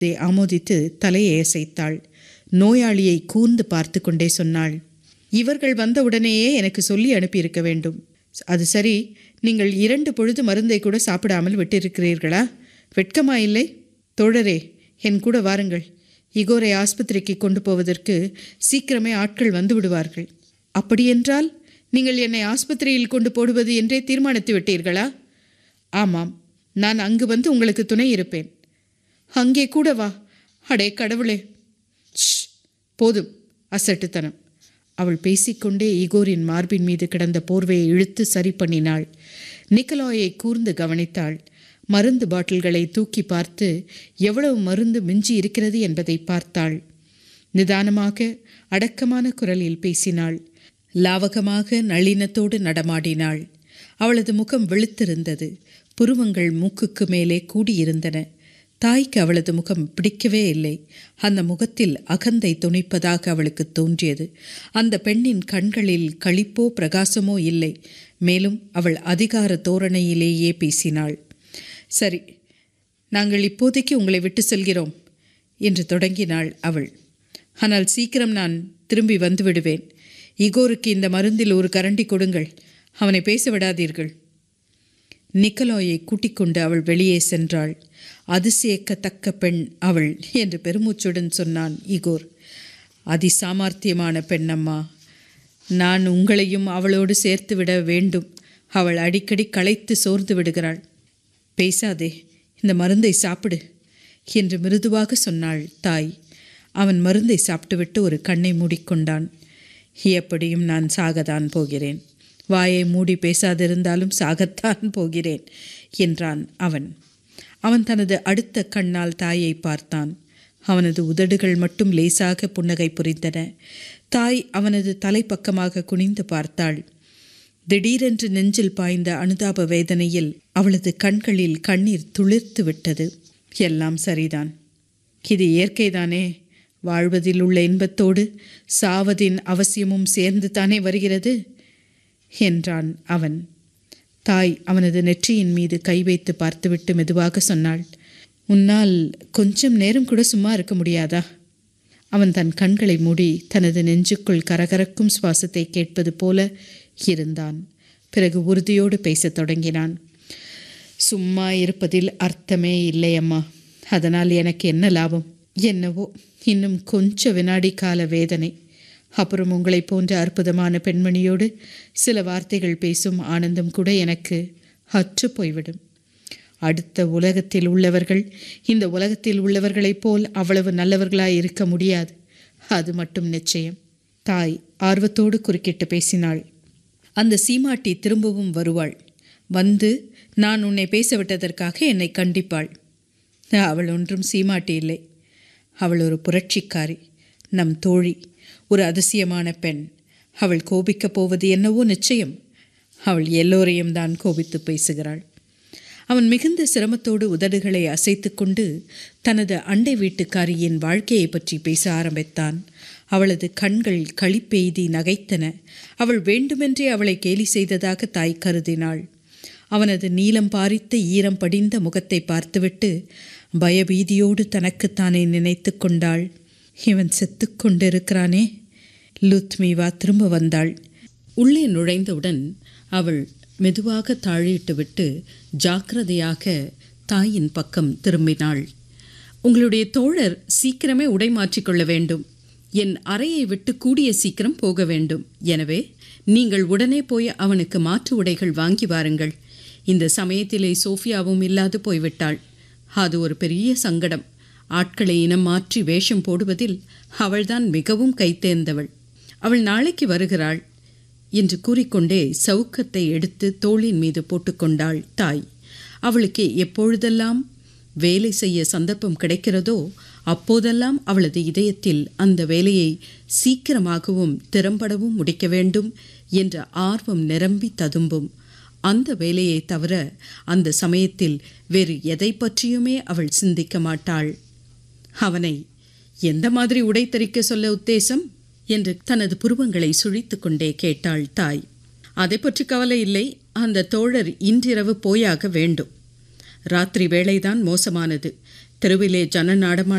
அதை ஆமோதித்து தலையை அசைத்தாள் நோயாளியை கூர்ந்து பார்த்து கொண்டே சொன்னாள் இவர்கள் வந்தவுடனேயே எனக்கு சொல்லி அனுப்பியிருக்க வேண்டும் அது சரி நீங்கள் இரண்டு பொழுது மருந்தை கூட சாப்பிடாமல் விட்டிருக்கிறீர்களா வெட்கமா இல்லை தோழரே என் கூட வாருங்கள் இகோரை ஆஸ்பத்திரிக்கு கொண்டு போவதற்கு சீக்கிரமே ஆட்கள் வந்து விடுவார்கள் அப்படியென்றால் நீங்கள் என்னை ஆஸ்பத்திரியில் கொண்டு போடுவது என்றே தீர்மானித்து விட்டீர்களா ஆமாம் நான் அங்கு வந்து உங்களுக்கு துணை இருப்பேன் அங்கே கூட வா அடே கடவுளே ஷ் போதும் அசட்டுத்தனம் அவள் பேசிக்கொண்டே ஈகோரின் மார்பின் மீது கிடந்த போர்வையை இழுத்து சரி பண்ணினாள் நிக்கலாயை கூர்ந்து கவனித்தாள் மருந்து பாட்டில்களை தூக்கி பார்த்து எவ்வளவு மருந்து மிஞ்சி இருக்கிறது என்பதை பார்த்தாள் நிதானமாக அடக்கமான குரலில் பேசினாள் லாவகமாக நளினத்தோடு நடமாடினாள் அவளது முகம் வெளுத்திருந்தது புருவங்கள் மூக்குக்கு மேலே கூடியிருந்தன தாய்க்கு அவளது முகம் பிடிக்கவே இல்லை அந்த முகத்தில் அகந்தை துணிப்பதாக அவளுக்கு தோன்றியது அந்த பெண்ணின் கண்களில் களிப்போ பிரகாசமோ இல்லை மேலும் அவள் அதிகார தோரணையிலேயே பேசினாள் சரி நாங்கள் இப்போதைக்கு உங்களை விட்டு செல்கிறோம் என்று தொடங்கினாள் அவள் ஆனால் சீக்கிரம் நான் திரும்பி வந்து விடுவேன் இகோருக்கு இந்த மருந்தில் ஒரு கரண்டி கொடுங்கள் அவனை பேச விடாதீர்கள் நிக்கலாயை கூட்டிக் கொண்டு அவள் வெளியே சென்றாள் அதிசயக்கத்தக்க பெண் அவள் என்று பெருமூச்சுடன் சொன்னான் இகோர் அதிசாமர்த்தியமான பெண்ணம்மா நான் உங்களையும் அவளோடு சேர்த்து விட வேண்டும் அவள் அடிக்கடி களைத்து சோர்ந்து விடுகிறாள் பேசாதே இந்த மருந்தை சாப்பிடு என்று மிருதுவாக சொன்னாள் தாய் அவன் மருந்தை சாப்பிட்டுவிட்டு ஒரு கண்ணை மூடிக்கொண்டான் எப்படியும் நான் சாகத்தான் போகிறேன் வாயை மூடி பேசாதிருந்தாலும் சாகத்தான் போகிறேன் என்றான் அவன் அவன் தனது அடுத்த கண்ணால் தாயை பார்த்தான் அவனது உதடுகள் மட்டும் லேசாக புன்னகை புரிந்தன தாய் அவனது தலைப்பக்கமாக குனிந்து பார்த்தாள் திடீரென்று நெஞ்சில் பாய்ந்த அனுதாப வேதனையில் அவளது கண்களில் கண்ணீர் துளிர்த்து விட்டது எல்லாம் சரிதான் இது இயற்கைதானே வாழ்வதில் உள்ள இன்பத்தோடு சாவதின் அவசியமும் சேர்ந்து தானே வருகிறது என்றான் அவன் தாய் அவனது நெற்றியின் மீது கை வைத்து பார்த்துவிட்டு மெதுவாக சொன்னாள் உன்னால் கொஞ்சம் நேரம் கூட சும்மா இருக்க முடியாதா அவன் தன் கண்களை மூடி தனது நெஞ்சுக்குள் கரகரக்கும் சுவாசத்தை கேட்பது போல இருந்தான் பிறகு உறுதியோடு பேசத் தொடங்கினான் சும்மா இருப்பதில் அர்த்தமே இல்லை அம்மா அதனால் எனக்கு என்ன லாபம் என்னவோ இன்னும் கொஞ்ச வினாடி கால வேதனை அப்புறம் உங்களைப் போன்ற அற்புதமான பெண்மணியோடு சில வார்த்தைகள் பேசும் ஆனந்தம் கூட எனக்கு அற்று போய்விடும் அடுத்த உலகத்தில் உள்ளவர்கள் இந்த உலகத்தில் உள்ளவர்களைப் போல் அவ்வளவு நல்லவர்களாய் இருக்க முடியாது அது மட்டும் நிச்சயம் தாய் ஆர்வத்தோடு குறுக்கிட்டு பேசினாள் அந்த சீமாட்டி திரும்பவும் வருவாள் வந்து நான் உன்னை பேச விட்டதற்காக என்னை கண்டிப்பாள் அவள் ஒன்றும் சீமாட்டி இல்லை அவள் ஒரு புரட்சிக்காரி நம் தோழி ஒரு அதிசயமான பெண் அவள் கோபிக்கப் போவது என்னவோ நிச்சயம் அவள் எல்லோரையும் தான் கோபித்து பேசுகிறாள் அவன் மிகுந்த சிரமத்தோடு உதடுகளை அசைத்துக்கொண்டு தனது அண்டை வீட்டுக்காரியின் வாழ்க்கையை பற்றி பேச ஆரம்பித்தான் அவளது கண்கள் களிப்பெய்தி நகைத்தன அவள் வேண்டுமென்றே அவளை கேலி செய்ததாக தாய் கருதினாள் அவனது நீலம் பாரித்த ஈரம் படிந்த முகத்தை பார்த்துவிட்டு பயபீதியோடு தனக்குத்தானே நினைத்து கொண்டாள் இவன் செத்து கொண்டிருக்கிறானே லுத்மிவா திரும்ப வந்தாள் உள்ளே நுழைந்தவுடன் அவள் மெதுவாக தாழிட்டுவிட்டு ஜாக்கிரதையாக தாயின் பக்கம் திரும்பினாள் உங்களுடைய தோழர் சீக்கிரமே உடை மாற்றிக்கொள்ள வேண்டும் என் அறையை விட்டு கூடிய சீக்கிரம் போக வேண்டும் எனவே நீங்கள் உடனே போய் அவனுக்கு மாற்று உடைகள் வாங்கி வாருங்கள் இந்த சமயத்திலே சோஃபியாவும் இல்லாது போய்விட்டாள் அது ஒரு பெரிய சங்கடம் ஆட்களை இனம் மாற்றி வேஷம் போடுவதில் அவள்தான் மிகவும் கைத்தேர்ந்தவள் அவள் நாளைக்கு வருகிறாள் என்று கூறிக்கொண்டே சவுக்கத்தை எடுத்து தோளின் மீது போட்டுக்கொண்டாள் தாய் அவளுக்கு எப்பொழுதெல்லாம் வேலை செய்ய சந்தர்ப்பம் கிடைக்கிறதோ அப்போதெல்லாம் அவளது இதயத்தில் அந்த வேலையை சீக்கிரமாகவும் திறம்படவும் முடிக்க வேண்டும் என்ற ஆர்வம் நிரம்பி ததும்பும் அந்த வேலையை தவிர அந்த சமயத்தில் வேறு எதை பற்றியுமே அவள் சிந்திக்க மாட்டாள் அவனை எந்த மாதிரி உடை தரிக்க சொல்ல உத்தேசம் என்று தனது புருவங்களை சுழித்து கொண்டே கேட்டாள் தாய் அதை பற்றி கவலை இல்லை அந்த தோழர் இன்றிரவு போயாக வேண்டும் ராத்திரி வேளைதான் மோசமானது தெருவிலே ஜன நடமாட்டம்